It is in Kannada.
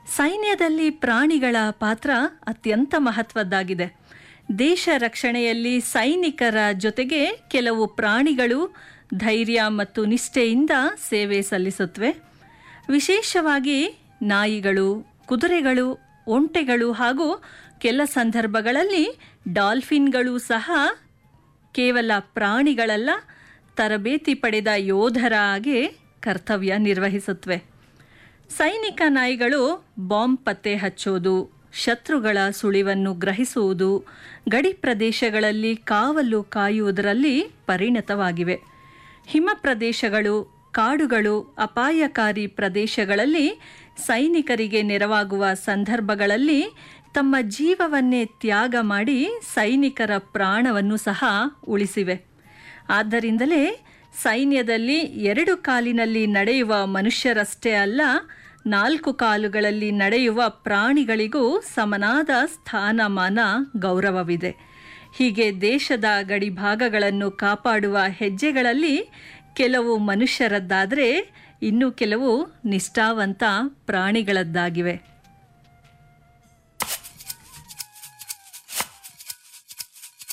ಸೈನ್ಯದಲ್ಲಿ ಪ್ರಾಣಿಗಳ ಪಾತ್ರ ಅತ್ಯಂತ ಮಹತ್ವದ್ದಾಗಿದೆ ದೇಶ ರಕ್ಷಣೆಯಲ್ಲಿ ಸೈನಿಕರ ಜೊತೆಗೆ ಕೆಲವು ಪ್ರಾಣಿಗಳು ಧೈರ್ಯ ಮತ್ತು ನಿಷ್ಠೆಯಿಂದ ಸೇವೆ ಸಲ್ಲಿಸುತ್ತವೆ ವಿಶೇಷವಾಗಿ ನಾಯಿಗಳು ಕುದುರೆಗಳು ಒಂಟೆಗಳು ಹಾಗೂ ಕೆಲ ಸಂದರ್ಭಗಳಲ್ಲಿ ಡಾಲ್ಫಿನ್ಗಳು ಸಹ ಕೇವಲ ಪ್ರಾಣಿಗಳಲ್ಲ ತರಬೇತಿ ಪಡೆದ ಯೋಧರ ಹಾಗೆ ಕರ್ತವ್ಯ ನಿರ್ವಹಿಸುತ್ತವೆ ಸೈನಿಕ ನಾಯಿಗಳು ಬಾಂಬ್ ಪತ್ತೆ ಹಚ್ಚೋದು ಶತ್ರುಗಳ ಸುಳಿವನ್ನು ಗ್ರಹಿಸುವುದು ಗಡಿ ಪ್ರದೇಶಗಳಲ್ಲಿ ಕಾವಲು ಕಾಯುವುದರಲ್ಲಿ ಪರಿಣತವಾಗಿವೆ ಹಿಮ ಪ್ರದೇಶಗಳು ಕಾಡುಗಳು ಅಪಾಯಕಾರಿ ಪ್ರದೇಶಗಳಲ್ಲಿ ಸೈನಿಕರಿಗೆ ನೆರವಾಗುವ ಸಂದರ್ಭಗಳಲ್ಲಿ ತಮ್ಮ ಜೀವವನ್ನೇ ತ್ಯಾಗ ಮಾಡಿ ಸೈನಿಕರ ಪ್ರಾಣವನ್ನು ಸಹ ಉಳಿಸಿವೆ ಆದ್ದರಿಂದಲೇ ಸೈನ್ಯದಲ್ಲಿ ಎರಡು ಕಾಲಿನಲ್ಲಿ ನಡೆಯುವ ಮನುಷ್ಯರಷ್ಟೇ ಅಲ್ಲ ನಾಲ್ಕು ಕಾಲುಗಳಲ್ಲಿ ನಡೆಯುವ ಪ್ರಾಣಿಗಳಿಗೂ ಸಮನಾದ ಸ್ಥಾನಮಾನ ಗೌರವವಿದೆ ಹೀಗೆ ದೇಶದ ಗಡಿ ಭಾಗಗಳನ್ನು ಕಾಪಾಡುವ ಹೆಜ್ಜೆಗಳಲ್ಲಿ ಕೆಲವು ಮನುಷ್ಯರದ್ದಾದರೆ ಇನ್ನು ಕೆಲವು ನಿಷ್ಠಾವಂತ ಪ್ರಾಣಿಗಳದ್ದಾಗಿವೆ